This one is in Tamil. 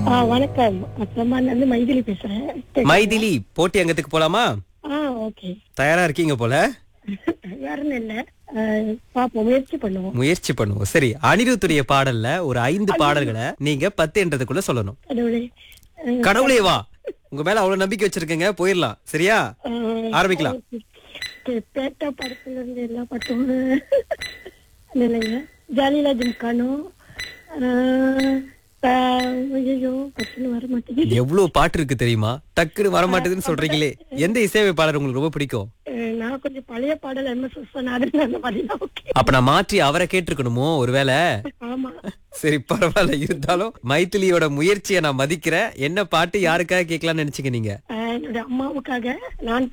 ஆ, வணக்கம் அப்புறமால இருந்து மைதிலி பேசுறேன் மைதிலி போட்டி அங்கத்துக்கு போலாமா ஆ ஓகே தயாரா இருக்கீங்க போல வேற ஒண்ணும் இல்ல ஆ, பாப்போம் முயற்சி பண்ணுவோம் முயற்சி பண்ணுவோம் சரி அனிருத்துடைய பாடல்ல ஒரு ஐந்து பாடல்களை நீங்க பத்து என்றதுக்குள்ள சொல்லணும் கடவுளே ஆ, கடவுளே வா உங்க மேல அவ்வளவு நம்பிக்கை வச்சிருக்கீங்க போயிடலாம் சரியா ஆ, ஆரம்பிக்கலாம் ஓகே. பேட்டா படத்துல இருந்து எல்லா பாட்டும் இல்லைங்க ஜாலிலா ஜிம்கானோ ஐயோ பட்டுன்னு வர மாட்டேங்குது எவ்வளவு பாட்டு இருக்கு தெரியுமா டக்குன்னு வர மாட்டேதுன்னு சொல்றீங்களே எந்த இசையமைப்பாளர் உங்களுக்கு ரொம்ப பிடிக்கும் ஆ, நான் கொஞ்சம் பழைய பாடல் எம் எஸ் விஸ்வநாதன் அந்த மாதிரி தான் ஓகே அப்ப நான் மாற்றி அவரை கேட்டிருக்கணுமோ ஒருவேளை ஆமா சரி பரவாயில்ல இருந்தாலும் மைத்திலியோட முயற்சியை நான் மதிக்கிறேன் என்ன பாட்டு யாருக்காக கேட்கலாம்னு நினைச்சீங்க நீங்க ஆ, என்னுடைய அம்மாவுக்காக நான்